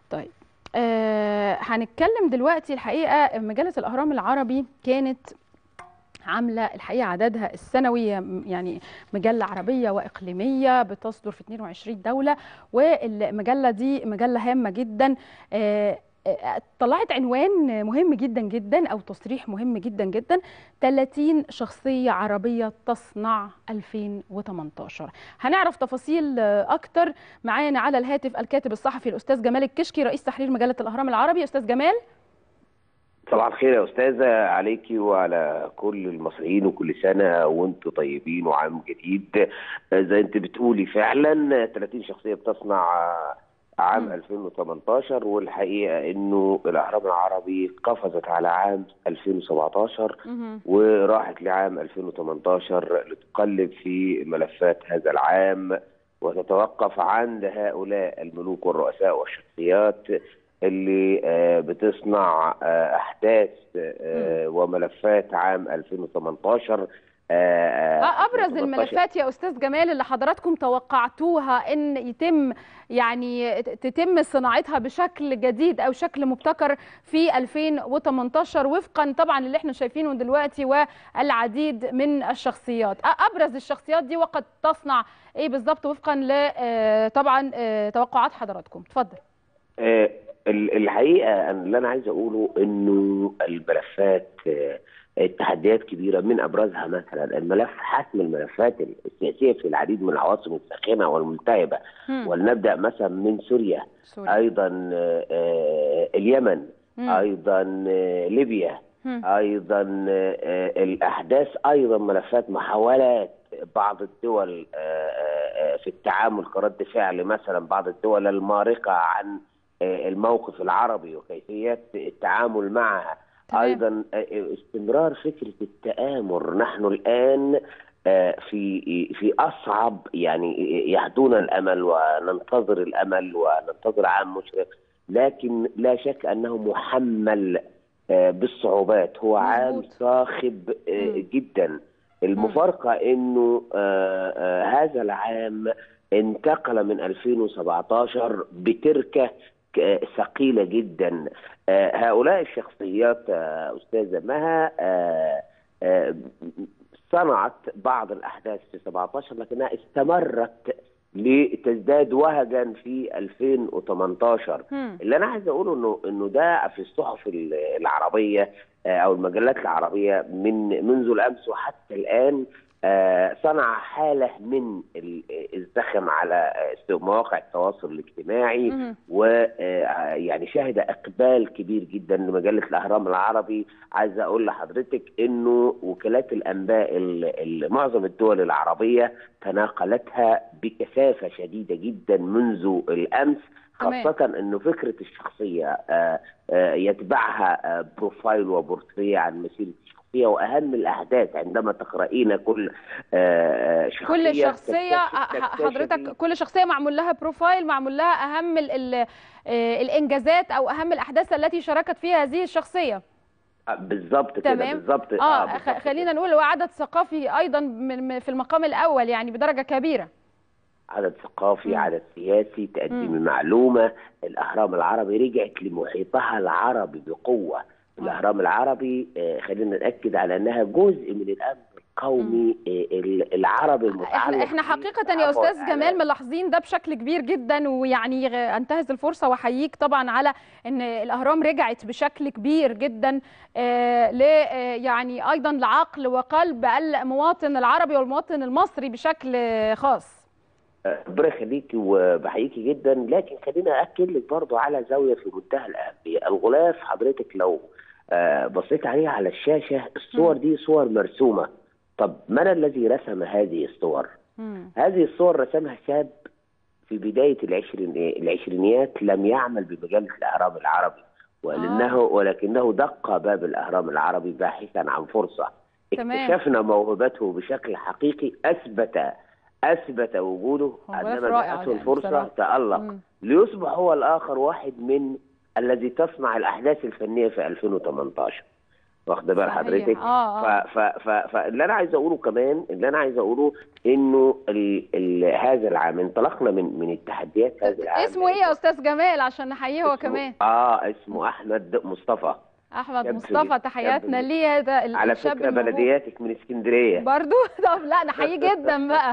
طيب آه هنتكلم دلوقتي الحقيقه مجله الاهرام العربي كانت عامله الحقيقه عددها السنوي يعني مجله عربيه واقليميه بتصدر في 22 دوله والمجله دي مجله هامه جدا آه طلعت عنوان مهم جدا جدا او تصريح مهم جدا جدا 30 شخصيه عربيه تصنع 2018 هنعرف تفاصيل اكتر معانا على الهاتف الكاتب الصحفي الاستاذ جمال الكشكي رئيس تحرير مجله الاهرام العربي استاذ جمال صباح الخير يا استاذه عليكي وعلى كل المصريين وكل سنه وانتم طيبين وعام جديد زي انت بتقولي فعلا 30 شخصيه بتصنع عام م. 2018 والحقيقه انه الاهرام العربي قفزت على عام 2017 م. وراحت لعام 2018 لتقلب في ملفات هذا العام وتتوقف عند هؤلاء الملوك والرؤساء والشخصيات اللي بتصنع احداث وملفات عام 2018 ابرز الملفات يا استاذ جمال اللي حضراتكم توقعتوها ان يتم يعني تتم صناعتها بشكل جديد او شكل مبتكر في 2018 وفقا طبعا اللي احنا شايفينه دلوقتي والعديد من الشخصيات ابرز الشخصيات دي وقد تصنع ايه بالظبط وفقا ل طبعا توقعات حضراتكم اتفضل الحقيقه اللي انا عايز اقوله انه الملفات التحديات كبيرة من أبرزها مثلا الملف حسم الملفات السياسية في العديد من العواصم الساخنة والملتهبة ولنبدأ مثلا من سوريا, سوريا. أيضا اليمن مم. أيضا ليبيا مم. أيضا الأحداث أيضا ملفات محاولات بعض الدول في التعامل كرد فعل مثلا بعض الدول المارقة عن الموقف العربي وكيفية التعامل معها ايضا استمرار فكره التآمر نحن الان في في اصعب يعني يهدونا الامل وننتظر الامل وننتظر عام مشرق لكن لا شك انه محمل بالصعوبات هو عام صاخب جدا المفارقه انه هذا العام انتقل من 2017 بتركه ثقيلة جدا هؤلاء الشخصيات أستاذة مها صنعت بعض الأحداث في 17 لكنها استمرت لتزداد وهجا في 2018 م. اللي انا عايز اقوله انه انه ده في الصحف العربيه او المجلات العربيه من منذ الامس وحتى الان آه صنع حاله من الزخم على مواقع التواصل الاجتماعي ويعني شهد اقبال كبير جدا لمجله الاهرام العربي عايز اقول لحضرتك انه وكالات الانباء معظم الدول العربيه تناقلتها بكثافه شديده جدا منذ الامس خاصة انه فكرة الشخصية آآ آآ يتبعها بروفايل وبورتريه عن مسيرة الشخصية واهم الاحداث عندما تقرأين كل شخصية كل شخصية حضرتك كل شخصية معمول لها بروفايل معمول لها اهم ال ال الانجازات او اهم الاحداث التي شاركت فيها هذه الشخصية بالظبط كده بالظبط اه, آه خلينا نقول هو عدد ثقافي ايضا من في المقام الاول يعني بدرجة كبيرة عدد ثقافي م. عدد سياسي تقديم المعلومة الأهرام العربي رجعت لمحيطها العربي بقوة الأهرام العربي خلينا نأكد على أنها جزء من الأمن القومي العربي المتعلق احنا حقيقة يا أستاذ جمال ملاحظين ده بشكل كبير جدا ويعني أنتهز الفرصة وأحييك طبعا على أن الأهرام رجعت بشكل كبير جدا آه ل يعني أيضا لعقل وقلب المواطن العربي والمواطن المصري بشكل خاص ربنا يخليكي وبحييكي جدا لكن خلينا اكد لك برضه على زاويه في منتهى الاهميه الغلاف حضرتك لو بصيت عليها على الشاشه الصور دي صور مرسومه طب من الذي رسم هذه الصور؟ مم. هذه الصور رسمها شاب في بدايه العشرين العشرينيات لم يعمل بمجله الاهرام العربي ولانه آه. ولكنه دق باب الاهرام العربي باحثا عن فرصه اكتشفنا موهبته بشكل حقيقي اثبت اثبت وجوده عندما جاءته الفرصه تالق ليصبح هو الاخر واحد من الذي تصنع الاحداث الفنيه في 2018 واخده بال صحيح. حضرتك اه اه ف- ف- ف- فاللي انا عايز اقوله كمان اللي انا عايز اقوله انه ال ال هذا العام انطلقنا من من التحديات هذا العام اسمه ايه يا استاذ جمال عشان نحييه هو اسمه- كمان اه اسمه احمد مصطفى احمد شاب مصطفى جديد. تحياتنا شاب ليه هذا ال- على الشاب فكره الموهوب. بلدياتك من اسكندريه برضو طب لا نحييه جدا بقى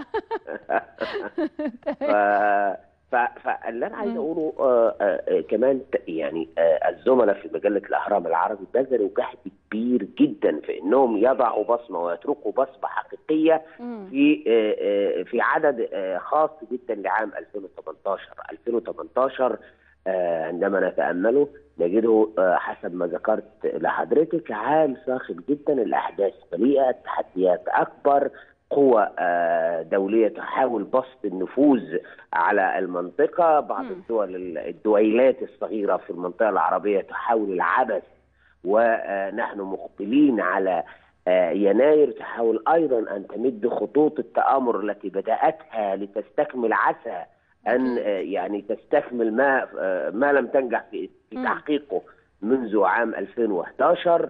ف... ف... فاللي انا عايز مم. اقوله آه آه آه كمان ت- يعني آه الزملاء في مجله الاهرام العربي بذلوا جهد كبير جدا في انهم يضعوا بصمه ويتركوا بصمه حقيقيه مم. في آه، آه، في عدد آه، خاص جدا لعام 2018 2018 آه، عندما نتامله نجده آه، حسب ما ذكرت لحضرتك عام صاخب جدا الاحداث مليئه التحديات اكبر قوى آه، دوليه تحاول بسط النفوذ على المنطقه بعض مم. الدول الدويلات الصغيره في المنطقه العربيه تحاول العبث ونحن مقبلين على آه، يناير تحاول ايضا ان تمد خطوط التامر التي بداتها لتستكمل عسى ان أكيد. آه، يعني تستكمل ما آه، ما لم تنجح في في مم. تحقيقه منذ عام 2011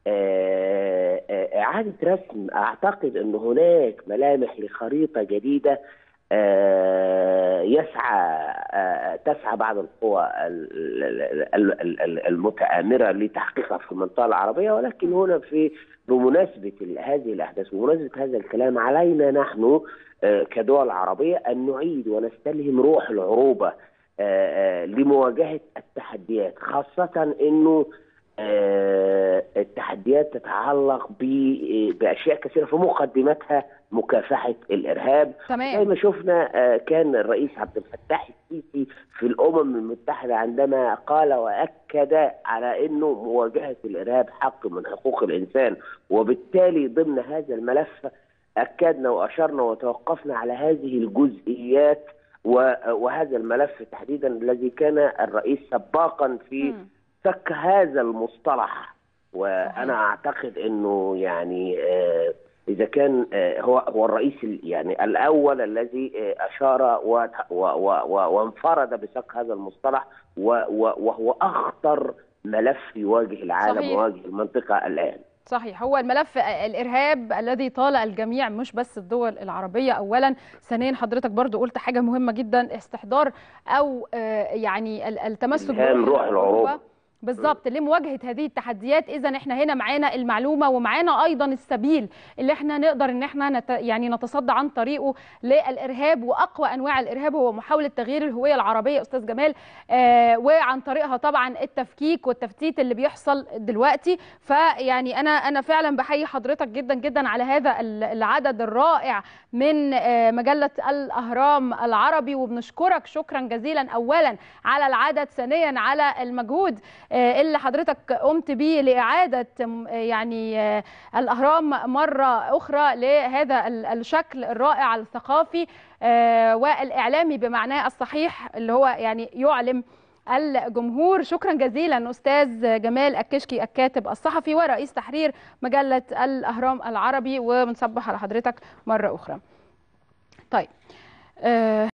آه، آه، اعاده رسم اعتقد ان هناك ملامح لخريطه جديده آه، يسعى آه، تسعى بعض القوى ال- ال- ال- ال- ال- المتآمرة لتحقيقها في المنطقة العربية ولكن هنا في بمناسبة ال- هذه الأحداث بمناسبة هذا الكلام علينا نحن آه، كدول عربية أن نعيد ونستلهم روح العروبة آه، آه، لمواجهة التحديات خاصة أنه آه، التحديات تتعلق ب- بأشياء كثيرة في مقدمتها مكافحة الإرهاب زي تمام ما شفنا آه، كان الرئيس عبد الفتاح السيسي في الامم المتحده عندما قال واكد على انه مواجهه الارهاب حق من حقوق الانسان وبالتالي ضمن هذا الملف اكدنا واشرنا وتوقفنا على هذه الجزئيات و- وهذا الملف تحديدا الذي كان الرئيس سباقا في مم. فك هذا المصطلح وانا اعتقد انه يعني آه، اذا كان آه، هو هو الرئيس ال- يعني الاول الذي آه، اشار و- و- و- و- وانفرد بسك هذا المصطلح و- و- وهو اخطر ملف يواجه العالم صحيح. ويواجه المنطقه الان صحيح هو الملف الارهاب الذي طال الجميع مش بس الدول العربيه اولا ثانيا حضرتك برضو قلت حاجه مهمه جدا استحضار او آه، يعني ال- التمسك إلهام روح العروبة. بالظبط لمواجهه هذه التحديات اذا احنا هنا معانا المعلومه ومعانا ايضا السبيل اللي احنا نقدر ان احنا نت يعني نتصدى عن طريقه للارهاب واقوى انواع الارهاب هو محاوله تغيير الهويه العربيه استاذ جمال آه وعن طريقها طبعا التفكيك والتفتيت اللي بيحصل دلوقتي فيعني انا انا فعلا بحيي حضرتك جدا جدا على هذا ال- العدد الرائع من آه مجله الاهرام العربي وبنشكرك شكرا جزيلا اولا على العدد ثانيا على المجهود آه، اللي حضرتك قمت بيه لإعادة م- آه، يعني آه، الأهرام مرة أخرى لهذا ال- الشكل الرائع الثقافي آه، والإعلامي بمعناه الصحيح اللي هو يعني يعلم الجمهور شكرا جزيلا أستاذ جمال الكشكي الكاتب الصحفي ورئيس تحرير مجلة الأهرام العربي وبنصبح على حضرتك مرة أخرى طيب آه،